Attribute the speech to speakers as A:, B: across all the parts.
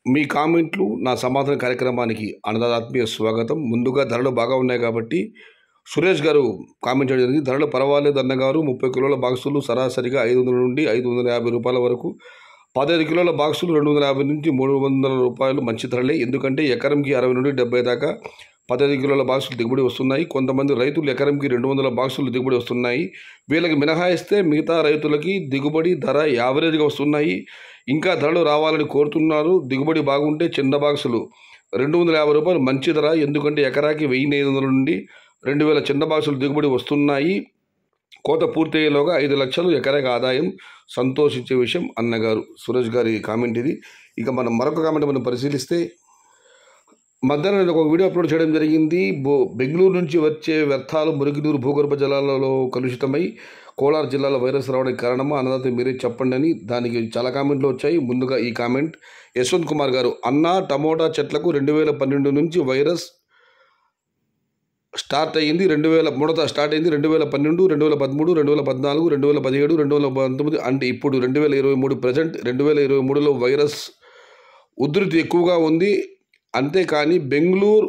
A: మీ కామెంట్లు నా సమాధాన కార్యక్రమానికి అన్నదాత్మీయ స్వాగతం ముందుగా ధరలు బాగా ఉన్నాయి కాబట్టి సురేష్ గారు కామెంట్ చేయడం జరిగింది ధరలు పర్వాలేదు అన్నగారు ముప్పై కిలోల బాక్సులు సరాసరిగా ఐదు వందల నుండి ఐదు వందల యాభై రూపాయల వరకు పదహైదు కిలోల బాక్సులు రెండు వందల యాభై నుంచి మూడు వందల రూపాయలు మంచి ధరలే ఎందుకంటే ఎకరంకి అరవై నుండి డెబ్బై దాకా పదహైదు కిలోల బాక్సులు దిగుబడి వస్తున్నాయి కొంతమంది రైతులు ఎకరంకి రెండు వందల బాక్సులు దిగుబడి వస్తున్నాయి వీళ్ళకి మినహాయిస్తే మిగతా రైతులకి దిగుబడి ధర యావరేజ్గా వస్తున్నాయి ఇంకా ధరలు రావాలని కోరుతున్నారు దిగుబడి బాగుంటే చిన్న బాక్సులు రెండు వందల యాభై రూపాయలు మంచి ధర ఎందుకంటే ఎకరాకి వెయ్యి ఐదు వందల నుండి రెండు వేల చిన్న బాక్సులు దిగుబడి వస్తున్నాయి కోత పూర్తయ్యేలోగా ఐదు లక్షలు ఎకరాకి ఆదాయం సంతోషించే విషయం అన్నగారు సురేష్ గారి కామెంట్ ఇది ఇక మనం మరొక కామెంట్ మనం పరిశీలిస్తే మధ్యాహ్నం నేను ఒక వీడియో అప్లోడ్ చేయడం జరిగింది బో బెంగళూరు నుంచి వచ్చే వ్యర్థాలు మురుగునీరు భూగర్భ జలాలలో కలుషితమై కోలార్ జిల్లాలో వైరస్ రావడానికి కారణమా అన్నదాత మీరే చెప్పండి అని దానికి చాలా కామెంట్లు వచ్చాయి ముందుగా ఈ కామెంట్ యశ్వంత్ కుమార్ గారు అన్న టమోటా చెట్లకు రెండు వేల పన్నెండు నుంచి వైరస్ స్టార్ట్ అయ్యింది రెండు వేల మూడత స్టార్ట్ అయింది రెండు వేల పన్నెండు రెండు వేల పదమూడు రెండు వేల పద్నాలుగు రెండు వేల పదిహేడు రెండు వేల పంతొమ్మిది అంటే ఇప్పుడు రెండు వేల ఇరవై మూడు ప్రజెంట్ రెండు వేల ఇరవై మూడులో వైరస్ ఉధృతి ఎక్కువగా ఉంది అంతేకాని బెంగళూరు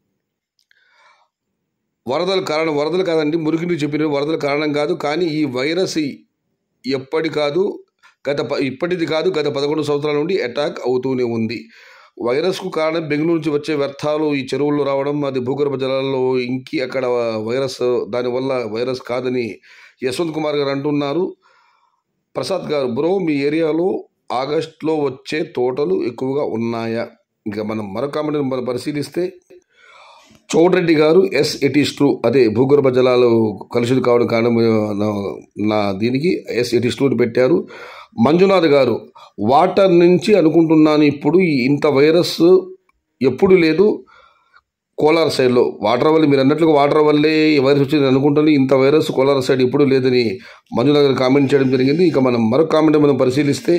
A: వరదల కారణం వరదలు కాదండి మురికిని చెప్పిన వరదల కారణం కాదు కానీ ఈ వైరస్ ఎప్పటి కాదు గత ప ఇప్పటిది కాదు గత పదకొండు సంవత్సరాల నుండి అటాక్ అవుతూనే ఉంది వైరస్కు కారణం బెంగళూరు నుంచి వచ్చే వ్యర్థాలు ఈ చెరువుల్లో రావడం అది భూగర్భ జలాల్లో ఇంకి అక్కడ వైరస్ దానివల్ల వైరస్ కాదని యశ్వంత్ కుమార్ గారు అంటున్నారు ప్రసాద్ గారు బ్రో మీ ఏరియాలో ఆగస్ట్లో వచ్చే తోటలు ఎక్కువగా ఉన్నాయా ఇంకా మనం మరొక కామెంట్ మనం పరిశీలిస్తే చౌడరెడ్డి గారు ఎస్ ఇట్ ఈస్ ట్రూ అదే భూగర్భ జలాలు కలుషితం కావడం కారణం నా- నా దీనికి ఎస్ ఇట్ ఈస్ ట్రూ అని పెట్టారు మంజునాథ్ గారు వాటర్ నుంచి అనుకుంటున్నాను ఇప్పుడు ఈ ఇంత వైరస్ ఎప్పుడు లేదు కోలార్ సైడ్లో వాటర్ వల్ల మీరు అన్నట్లుగా వాటర్ వల్లే ఈ వైరస్ వచ్చింది అనుకుంటాను ఇంత వైరస్ కోలార్ సైడ్ ఇప్పుడు లేదని మంజునాథ్ గారు కామెంట్ చేయడం జరిగింది ఇక మనం మరొక కామెంట్ మనం పరిశీలిస్తే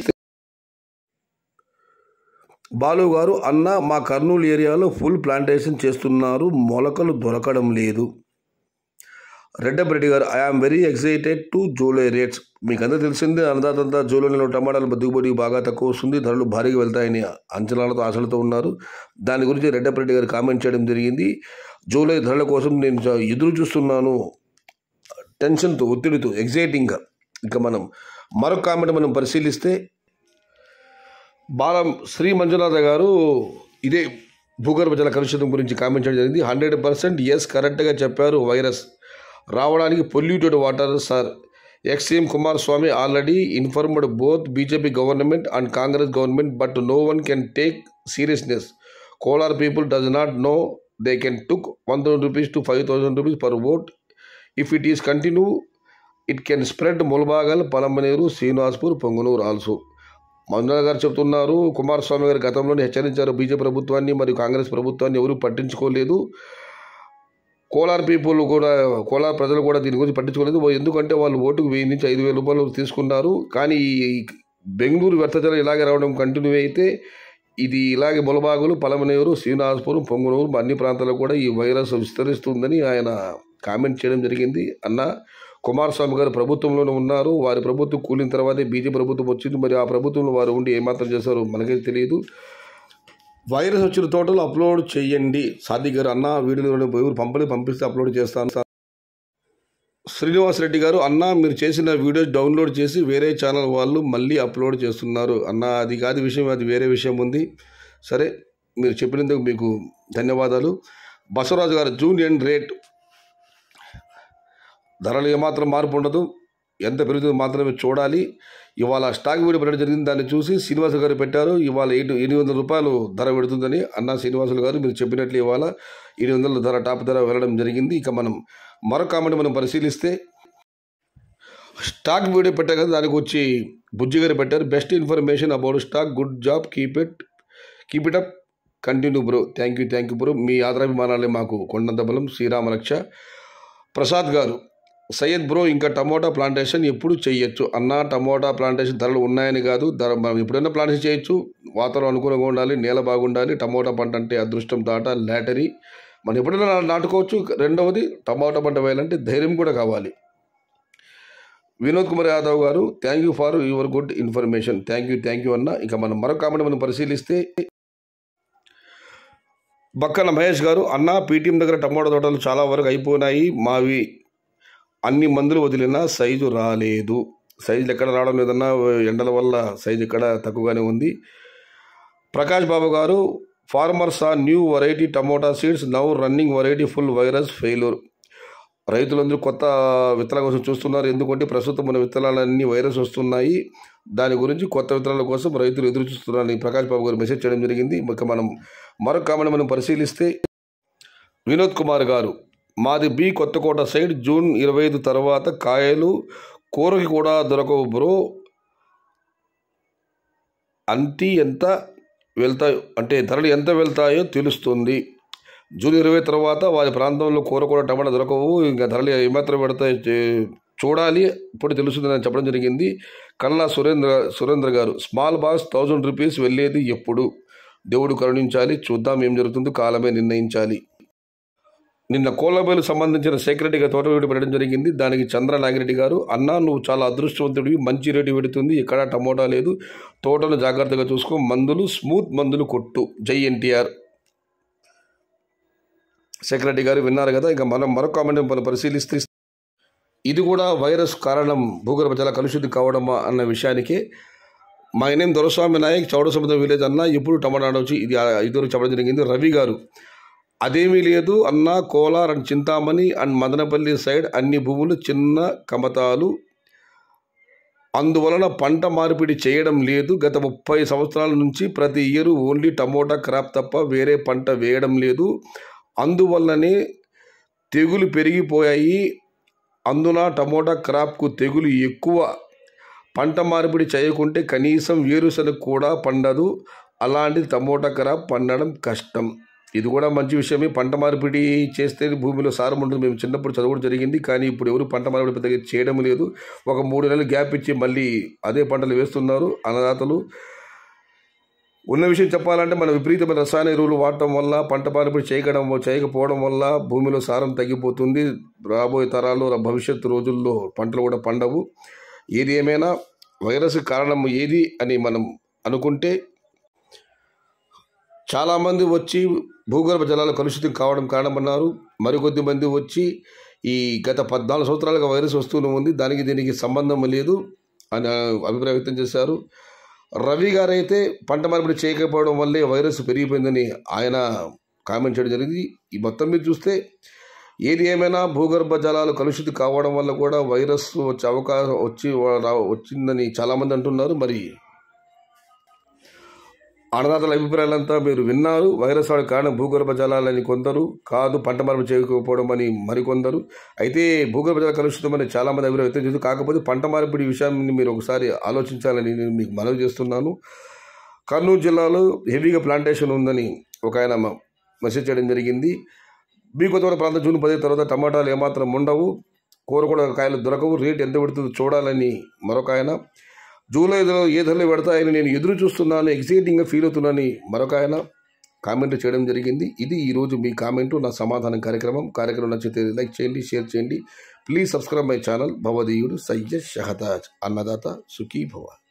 A: బాలు గారు అన్న మా కర్నూలు ఏరియాలో ఫుల్ ప్లాంటేషన్ చేస్తున్నారు మొలకలు దొరకడం లేదు రెడ్డబ్రెడ్డి garu I am very excited to July rates మీకు అందరూ తెలిసిందే అన్నదాతంతా జూలై నెలలో టమాటాల దిగుబడి బాగా తక్కువ వస్తుంది ధరలు భారీగా వెళ్తాయని అంచనాలతో ఆశలతో ఉన్నారు దాని గురించి రెడ్డబ్రెడ్డి గారు కామెంట్ చేయడం జరిగింది జూలై ధరల కోసం నేను చ- ఎదురు చూస్తున్నాను టెన్షన్తో ఒత్తిడితో ఎగ్జైటింగ్గా ఇక మనం మరొక కామెంట్ మనం పరిశీలిస్తే బాలం శ్రీ మంజునాథ గారు ఇదే భూగర్భ జల కలుషితం గురించి కామెంట్ చేయడం జరిగింది హండ్రెడ్ పర్సెంట్ ఎస్ కరెక్ట్గా చెప్పారు వైరస్ రావడానికి polluted water sir ex CM Kumaraswamy already informed both BJP government and Congress government but no one can take seriousness Kolar people does not know they can took one thousand rupees to five thousand rupees per vote if it is continue it can spread Mulbagal Palamaner Srinivaspur Punganur also Manjunath garu చెప్తున్నారు కుమారస్వామి గారు గతంలోనే హెచ్చరించారు BJP ప్రభుత్వాన్ని మరియు కాంగ్రెస్ ప్రభుత్వాన్ని ఎవరూ పట్టించుకోలేదు Kolar people కూడా కోలార్ ప్రజలు కూడా దీని గురించి పట్టించుకోలేదు ఎందుకంటే వాళ్ళు ఓటుకు వెయ్యి నుంచి ఐదు వేల రూపాయలు తీసుకున్నారు కానీ ఈ బెంగళూరు వ్యర్థజలం ఇలాగే రావడం కంటిన్యూ అయితే ఇది ఇలాగే ములబాగులు పలమనేరు శ్రీనివాసపురం పొంగునూరు అన్ని ప్రాంతాల్లో కూడా ఈ వైరస్ విస్తరిస్తుందని ఆయన కామెంట్ చేయడం జరిగింది అన్న కుమారస్వామి గారు ప్రభుత్వంలోనే ఉన్నారు వారి ప్రభుత్వం కూలిన తర్వాతే బీజేపీ ప్రభుత్వం వచ్చింది మరి ఆ ప్రభుత్వంలో వారు ఉండి ఏమాత్రం చేశారో మనకైతే తెలియదు వైరస్ వచ్చిన తోటలు అప్లోడ్ చేయండి సాది గారు అన్న వీడియోలో ఎవరు పంపని పంపిస్తే అప్లోడ్ చేస్తాను సార్ శ్రీనివాస్ రెడ్డి గారు అన్న మీరు చేసిన వీడియోస్ డౌన్లోడ్ చేసి వేరే ఛానల్ వాళ్ళు మళ్ళీ అప్లోడ్ చేస్తున్నారు అన్న అది కాదు విషయం అది వేరే విషయం ఉంది సరే మీరు చెప్పినందుకు మీకు ధన్యవాదాలు బసవరాజు గారు జూన్ ఎండ్ రేట్ ధరలు ఏమాత్రం మార్పు ఉండదు ఎంత పెరుగుతుందో మాత్రమే చూడాలి ఇవాళ స్టాక్ వీడియో పెట్టడం జరిగింది దాన్ని చూసి శ్రీనివాస గారు పెట్టారు ఇవాళ ఎయిట్ ఎనిమిది వందల రూపాయలు ధర పెడుతుందని అన్న శ్రీనివాసులు గారు మీరు చెప్పినట్లు ఇవాళ ఎనిమిది వందల ధర టాప్ ధర వెళ్ళడం జరిగింది ఇక మనం మరొక కామెంట్ మనం పరిశీలిస్తే స్టాక్ వీడియో పెట్టారు కదా దానికి వచ్చి బుజ్జి గారు పెట్టారు best information about stock good job keep it keep it up continue bro thank you thank you bro మీ ఆదరాభిమానాలే మాకు కొండంత బలం శ్రీరామ రక్ష ప్రసాద్ గారు సయ్యద్ బ్రో ఇంకా టమోటా ప్లాంటేషన్ ఎప్పుడు చేయొచ్చు అన్న టమోటా ప్లాంటేషన్ ధరలు ఉన్నాయని కాదు ధర మనం ఎప్పుడైనా ప్లాంటేషన్ చేయొచ్చు వాతావరణం అనుకూలంగా ఉండాలి నేల బాగుండాలి టమోటా పంట అంటే అదృష్టం దాట లాటరీ మనం ఎప్పుడైనా నా- నాటుకోవచ్చు రెండవది టమాటా పంట వేయాలంటే ధైర్యం కూడా కావాలి Vinod Kumar Yadav garu thank you for your good information thank you thank you అన్న ఇక మనం మరొక కామెంట్ మనం పరిశీలిస్తే బక్కన మహేష్ గారు అన్న పీటీఎం దగ్గర టమాటో తోటలు చాలా వరకు అయిపోయినాయి మావి అన్ని మందులు వదిలినా సైజు రాలేదు సైజులు ఎక్కడ రావడం లేదన్నా ఎండల వల్ల సైజు ఇక్కడ తక్కువగానే ఉంది ప్రకాష్ బాబు garu farmers a new variety tomato seeds now running variety full virus failure రైతులందరూ కొత్త విత్తనాల కోసం చూస్తున్నారు ఎందుకంటే ప్రస్తుతం మన విత్తనాలన్నీ వైరస్ వస్తున్నాయి దాని గురించి కొత్త విత్తనాల కోసం రైతులు ఎదురు చూస్తున్నారని ప్రకాష్ బాబు గారు మెసేజ్ చేయడం జరిగింది ఇక మనం మరొక కామెంట్ మనం పరిశీలిస్తే వినోద్ కుమార్ గారు మాది బి కొత్తకోట సైడ్ జూన్ ఇరవై ఐదు తర్వాత కాయలు కూరకి కూడా దొరకవు బ్రో అంతి ఎంత వెళ్తాయో అంటే ధరలు ఎంత వెళ్తాయో తెలుస్తుంది జూన్ ఇరవై తర్వాత వారి ప్రాంతంలో కూర కూడా టమాటా దొరకవు ఇంకా ధరలు ఏమాత్రం పెడతాయి చే- చూడాలి ఇప్పుడు తెలుస్తుందని చెప్పడం జరిగింది కల్లా సురేంద్ర సురేంద్ర గారు స్మాల్ బాక్స్ థౌజండ్ రూపీస్ వెళ్ళేది ఎప్పుడు దేవుడు కరుణించాలి చూద్దాం ఏం జరుగుతుందో కాలమే నిర్ణయించాలి నిన్న కోళ్ళబేలు సంబంధించిన సెక్రటరీగా తోట వీడి పెట్టడం జరిగింది దానికి చంద్ర నాగిరెడ్డి గారు అన్నా నువ్వు చాలా అదృష్టవంతుడివి మంచి రేటు పెడుతుంది ఎక్కడా టమోటా లేదు తోటను జాగ్రత్తగా చూసుకో మందులు స్మూత్ మందులు కొట్టు జై ఎన్టీఆర్ సెక్రటరీ గారు విన్నారు కదా ఇంకా మనం మరొక కామెంట్ మనం పరిశీలిస్తే ఇది కూడా వైరస్ కారణం భూగర్భ జల కలుషితం కావడమా అన్న విషయానికి మా నేమ్ దొరస్వామి నాయక్ చౌడ సముద్రం విలేజ్ అన్న ఎప్పుడు టమాటా వచ్చి ఇది ఇద్దరు చెప్పడం జరిగింది రవి గారు అదేమీ లేదు అన్న Kolar and Chintamani and Madanapalle side అన్ని భూములు చిన్న కమతాలు అందువలన పంట మార్పిడి చేయడం లేదు గత ముప్పై సంవత్సరాల నుంచి ప్రతి ఇయర్ ఓన్లీ టమోటా క్రాప్ తప్ప వేరే పంట వేయడం లేదు అందువల్లనే తెగులు పెరిగిపోయాయి అందున టమోటా క్రాప్కు తెగులు ఎక్కువ పంట మార్పిడి చేయకుంటే కనీసం వేరుశనగ కూడా పండదు అలాంటి టమోటా క్రాప్ పండడం కష్టం ఇది కూడా మంచి విషయమే పంట మార్పిడి చేస్తే భూమిలో సారం ఉంటుంది మేము చిన్నప్పుడు చదవడం జరిగింది కానీ ఇప్పుడు ఎవరు పంట మార్పిడి పెద్దగా చేయడం లేదు ఒక మూడు నెలలు గ్యాప్ ఇచ్చి మళ్ళీ అదే పంటలు వేస్తున్నారు అన్నదాతలు ఉన్న విషయం చెప్పాలంటే మన విపరీతమైన రసాయన ఎరువులు వాడటం వల్ల పంట మార్పిడి చేయడం చేయకపోవడం వల్ల భూమిలో సారం తగ్గిపోతుంది రాబోయే తరాలు రా- భవిష్యత్తు రోజుల్లో పంటలు కూడా పండవు ఏది ఏమైనా వైరస్ కారణం ఏది అని మనం అనుకుంటే చాలామంది వచ్చి భూగర్భ జలాలు కలుషితం కావడం కారణమన్నారు మరికొద్ది మంది వచ్చి ఈ గత పద్నాలుగు సంవత్సరాలుగా వైరస్ వస్తూనే ఉంది దానికి దీనికి సంబంధం లేదు అని అభిప్రాయం వ్యక్తం చేశారు రవి గారు అయితే పంట మార్పిడి చేయకపోవడం వల్లే వైరస్ పెరిగిపోయిందని ఆయన కామెంట్ చేయడం జరిగింది ఈ మొత్తం మీద చూస్తే ఏది ఏమైనా భూగర్భ జలాలు కలుషితం కావడం వల్ల కూడా వైరస్ వచ్చే అవకాశం వచ్చి రా- వచ్చిందని చాలామంది అంటున్నారు మరి అన్నదాతల అభిప్రాయాలంతా మీరు విన్నారు వైరస్ వాడి కారణం భూగర్భ జలాలని కొందరు కాదు పంట మార్పిడి చేయకపోవడం అని మరికొందరు అయితే భూగర్భ జల కలుషితం అని చాలామంది అభిప్రాయం వ్యక్తం చేస్తారు కాకపోతే పంట మార్పిడి విషయాన్ని మీరు ఒకసారి ఆలోచించాలని నేను మీకు మనవి చేస్తున్నాను కర్నూలు జిల్లాలో హెవీగా ప్లాంటేషన్ ఉందని ఒక ఆయన మ- మెసేజ్ చేయడం జరిగింది బీకొత్తగూడ ప్రాంతం జూన్ పది తర్వాత టమాటాలు ఏమాత్రం ఉండవు కూర కూడా కాయలు దొరకవు రేట్ ఎంత పెడుతుందో చూడాలని మరొక ఆయన జూలైలో ఏ ధరలు పెడతాయని నేను ఎదురు చూస్తున్నాను ఎగ్జైటింగ్గా ఫీల్ అవుతున్నానని మరొక ఆయన కామెంట్ చేయడం జరిగింది ఇది ఈరోజు మీ కామెంటు నా సమాధానం కార్యక్రమం కార్యక్రమం నచ్చితే లైక్ చేయండి షేర్ చేయండి ప్లీజ్ సబ్స్క్రైబ్ మై ఛానల్ భవదీయుడు సయ్యద్ షహతాజ్ అన్నదాత సుఖీ భవ